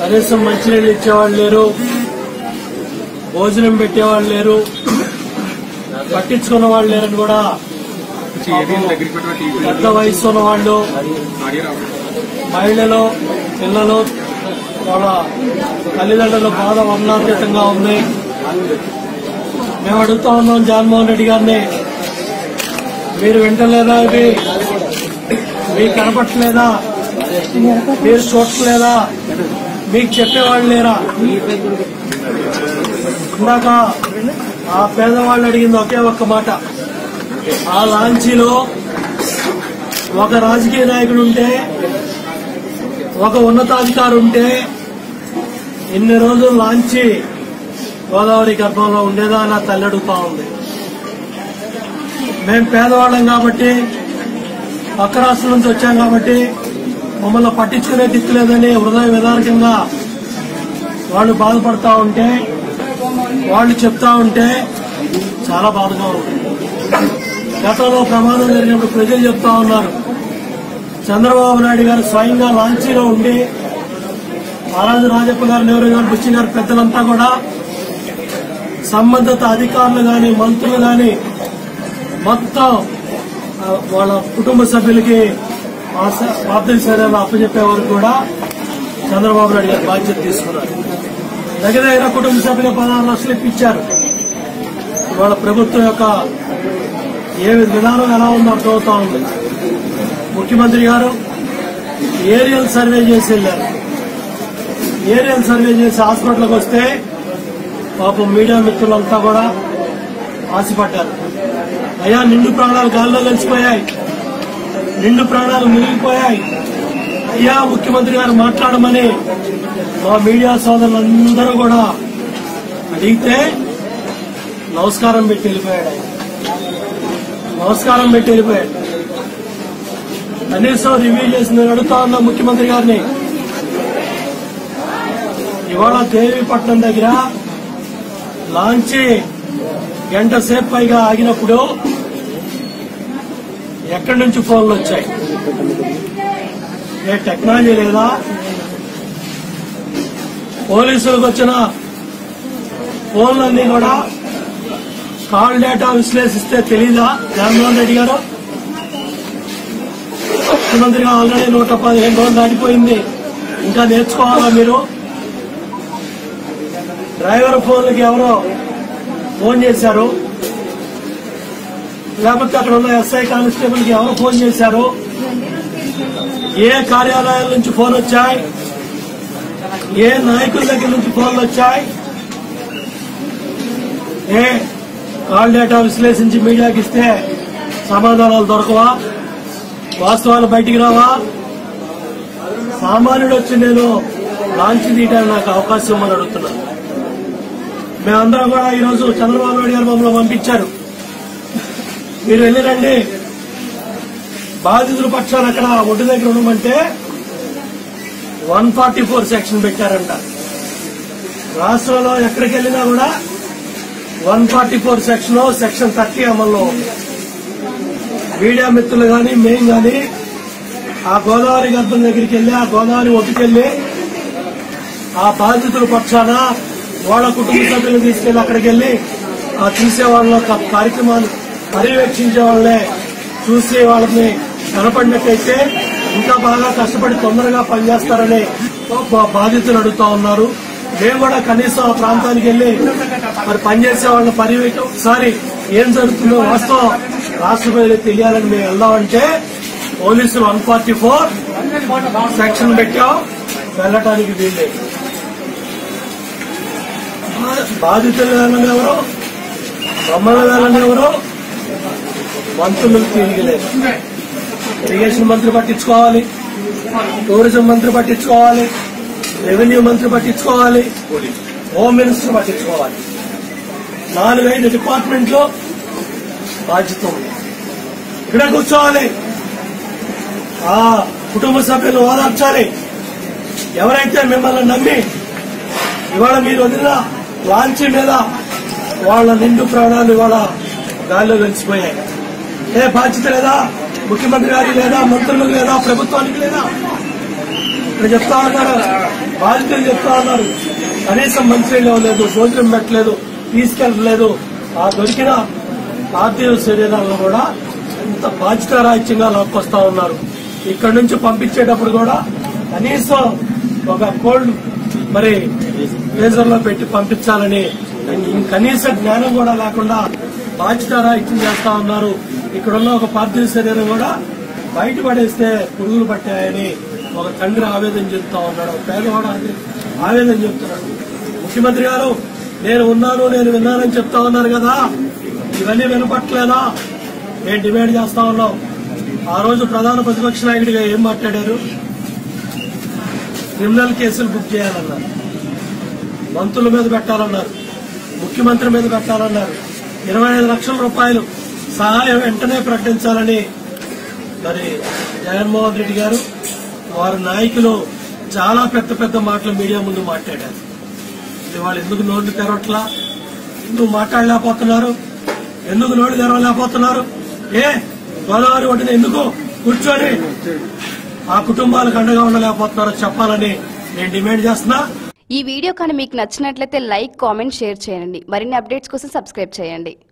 కనీసం మంచినీళ్ళు ఇచ్చేవాళ్ళు లేరు భోజనం పెట్టేవాళ్ళు లేరు పట్టించుకున్న వాళ్ళు లేరని కూడా పెద్ద వయసు ఉన్న వాళ్ళు మహిళలు పిల్లలు వాళ్ళ తల్లిదండ్రుల బాధ వర్ణాతీతంగా ఉంది మేము అడుగుతా ఉన్నాం జగన్మోహన్ రెడ్డి గారిని మీరు వింటలేదా ఇది మీకు కనపట్లేదా మీరు చూడట్లేదా మీకు చెప్పేవాళ్ళు లేరా ఇందాక ఆ పేదవాళ్ళు అడిగింది ఒకే ఒక్క మాట ఆ లాంచీలో ఒక రాజకీయ నాయకుడు ఉంటే ఒక ఉన్నతాధికారి ఉంటే ఇన్ని రోజులు లాంచి గోదావరి గర్భంలో ఉండేదా నా తల్లి అడుగుతా ఉంది మేము పేదవాళ్ళం కాబట్టి పక్క రాష్ట్రం నుంచి వచ్చాం కాబట్టి మమ్మల్ని పట్టించుకునే దిక్కులేదని హృదయ విధానకంగా వాళ్ళు బాధపడతా ఉంటే వాళ్ళు చెప్తా ఉంటే చాలా బాధగా ఉంటుంది గతంలో ప్రమాదం జరిగినప్పుడు ప్రజలు చెప్తా ఉన్నారు చంద్రబాబు నాయుడు గారు స్వయంగా లాంచీలో ఉండి మహారాజు రాజప్ప గారు నెహ్రూ గారు బుచ్చి గారు పెద్దలంతా కూడా సంబంధిత అధికారులు గాని మంత్రులు గాని మొత్తం ఆ, వాళ్ళ కుటుంబ సభ్యులకి ప్రార్థన శరీరాలు అప్పచెప్పే వరకు కూడా చంద్రబాబు నాయుడు గారు బాధ్యత తీసుకున్నారు దగ్గర దగ్గర కుటుంబ సభ్యులు పదహారు లక్షలు ఇప్పించారు ఇవాళ ప్రభుత్వం యొక్క ఏ విధానం ఎలా ఉందో అర్థమవుతా ఉంది ముఖ్యమంత్రి గారు ఏరియల్ సర్వే చేసి వెళ్ళారు ఏరియల్ సర్వే చేసి హాస్పిటల్కి వస్తే పాపం మీడియా మిత్రులంతా కూడా ఆశపడ్డారు అయ్యా నిండు ప్రాణాలు గాల్లో కలిసిపోయాయి నిండు ప్రాణాలు మునిగిపోయాయి అయ్యా ముఖ్యమంత్రి గారు మాట్లాడమని మా మీడియా సోదరులందరూ కూడా అడిగితే నమస్కారం పెట్టి వెళ్ళిపోయాడు ఆయన నమస్కారం పెట్టి వెళ్ళిపోయాడు కనీసం రివ్యూ చేసి నేను అడుగుతా ఉన్నా ముఖ్యమంత్రి గారిని ఇవాళ దేవీపట్నం దగ్గర లాంచి గంట సేపు పైగా ఆగినప్పుడు ఎక్కడి నుంచి ఫోన్లు వచ్చాయి ఏ టెక్నాలజీ లేదా పోలీసులకు వచ్చిన ఫోన్లన్నీ కూడా కాల్ డేటా విశ్లేషిస్తే తెలీదా జగన్మోహన్ రెడ్డి గారు ముఖ్యమంత్రిగా ఆల్రెడీ నూట పదిహేను రోజులు దాటిపోయింది ఇంకా నేర్చుకోవాలా మీరు డ్రైవర్ ఫోన్లకి ఎవరో ఫోన్ చేశారు లేకపోతే అక్కడ ఉన్న ఎస్ఐ కానిస్టేబుల్ కి ఎవరు ఫోన్ చేశారు ఏ కార్యాలయాల నుంచి ఫోన్ వచ్చాయి ఏ నాయకుల దగ్గర నుంచి ఫోన్లు వచ్చాయి ఏ కాల్ డేటా విశ్లేషించి మీడియాకి ఇస్తే సమాధానాలు దొరకవా వాస్తవాలు బయటికి రావా సామాన్యుడు వచ్చి నేను లాంచ్ తీయడానికి నాకు అవకాశం ఇవ్వమని అడుగుతున్నాను మేమందరం కూడా ఈరోజు చంద్రబాబు నాయుడు గారు మమ్మల్ని పంపించారు మీరు వెళ్ళిరండి బాధితుల పక్షాన్ని అక్కడ ఒడ్డు దగ్గర ఉండమంటే వన్ ఫార్టీ ఫోర్ సెక్షన్ పెట్టారంట రాష్ట్రంలో ఎక్కడికి వెళ్ళినా కూడా one forty four section section thirty అమల్లో ఉంది మీడియా మిత్రులు కానీ మేం కానీ ఆ గోదావరి గర్భం దగ్గరికి వెళ్ళి ఆ గోదావరి ఒడ్డుకెళ్ళి ఆ బాధితుల పక్షాన వాళ్ళ కుటుంబ సభ్యులను తీసుకెళ్లి అక్కడికి వెళ్ళి ఆ చూసే వాళ్ళ కార్యక్రమాలు పర్యవేక్షించే వాళ్ళే చూసి వాళ్ళని కనపడినట్టయితే ఇంకా బాగా కష్టపడి తొందరగా పనిచేస్తారని బా- బాధితులు అడుగుతా ఉన్నారు మేము కూడా కనీసం ఆ ప్రాంతానికి వెళ్ళి మరి పనిచేసే వాళ్ళని పర్యవేక్ష ఒకసారి ఏం జరుగుతుందో వాస్తవం రాష్ట్ర ప్రజలకు తెలియాలని మేము వెళ్దామంటే పోలీసులు వన్ ఫార్టీ ఫోర్ సెక్షన్ పెట్టాం వెళ్ళటానికి వీల్లేదు బాధితులు వెళ్ళని ఎవరు మమ్మల్ని వెళ్ళని ఎవరు మంత్రులకు తిరిగిలేదు ఇరిగేషన్ మంత్రి పట్టించుకోవాలి టూరిజం మంత్రి పట్టించుకోవాలి రెవెన్యూ మంత్రి పట్టించుకోవాలి హోమ్ మినిస్టర్ పట్టించుకోవాలి నాలుగైదు డిపార్ట్మెంట్లో బాధ్యత ఉంది ఇక్కడే కూర్చోవాలి ఆ కుటుంబ సభ్యులు ఓదార్చాలి ఎవరైతే మిమ్మల్ని నమ్మి ఇవాళ మీరు వదిలిన లాంచీ మీద వాళ్ళ నిండు ప్రాణాలు ఇవాళ గాల్లో కలిసిపోయాయి ఏ బాధ్యత లేదా ముఖ్యమంత్రి గారికి లేదా మంత్రులకు లేదా ప్రభుత్వానికి లేదా ఇక్కడ చెప్తా ఉన్నారు బాధితులు చెప్తా ఉన్నారు కనీసం మంచినీళ్ళు ఇవ్వలేదు భోజనం పెట్టలేదు తీసుకెళ్ళలేదు ఆ దొరికిన పార్థివ శరీరాలను కూడా ఎంత బాధ్యతారాహిత్యంగా లాక్కొస్తా ఉన్నారు ఇక్కడ నుంచి పంపించేటప్పుడు కూడా కనీసం ఒక కోల్డ్ మరి ఫ్రీజర్ లో పెట్టి పంపించాలని కనీస జ్ఞానం కూడా లేకుండా బాధ్యతారాహిత్యం చేస్తా ఉన్నారు ఇక్కడున్న ఒక పార్థివ శరీరం కూడా బయట పడేస్తే పురుగులు పట్టాయని ఒక తండ్రి ఆవేదన చెప్తా ఉన్నాడు ఒక పేదవాడు ఆవే- ఆవేదన చెప్తున్నాడు ముఖ్యమంత్రి గారు నేను ఉన్నాను నేను విన్నానని చెప్తా ఉన్నారు కదా ఇవన్నీ వినపట్లేదా నేను డిమాండ్ చేస్తా ఉన్నాం ఆ రోజు ప్రధాన ప్రతిపక్ష నాయకుడిగా ఏం మాట్లాడారు క్రిమినల్ కేసులు బుక్ చేయాలన్నారు మంత్రుల మీద పెట్టాలన్నారు ముఖ్యమంత్రి మీద పెట్టాలన్నారు ఇరవై ఐదు లక్షల రూపాయలు సహాయం వెంటనే ప్రకటించాలని మరి జగన్మోహన్ రెడ్డి గారు వారి నాయకులు చాలా పెద్ద పెద్ద మాటలు మీడియా ముందు మాట్లాడారు ఇది వాళ్ళు ఎందుకు నోళ్లు తెరవట్లా ఎందుకు మాట్లాడలేకపోతున్నారు ఎందుకు నోళ్లు తెరవలేకపోతున్నారు ఏ గోదావరి ఒడ్డున ఎందుకు కూర్చొని ఆ కుటుంబాలకు అండగా ఉండలేకపోతున్నారో చెప్పాలని నేను డిమాండ్ చేస్తున్నా ఈ వీడియో కానీ మీకు నచ్చినట్లయితే లైక్ కామెంట్ షేర్ చేయండి మరిన్ని అప్డేట్స్ కోసం సబ్స్క్రైబ్ చేయండి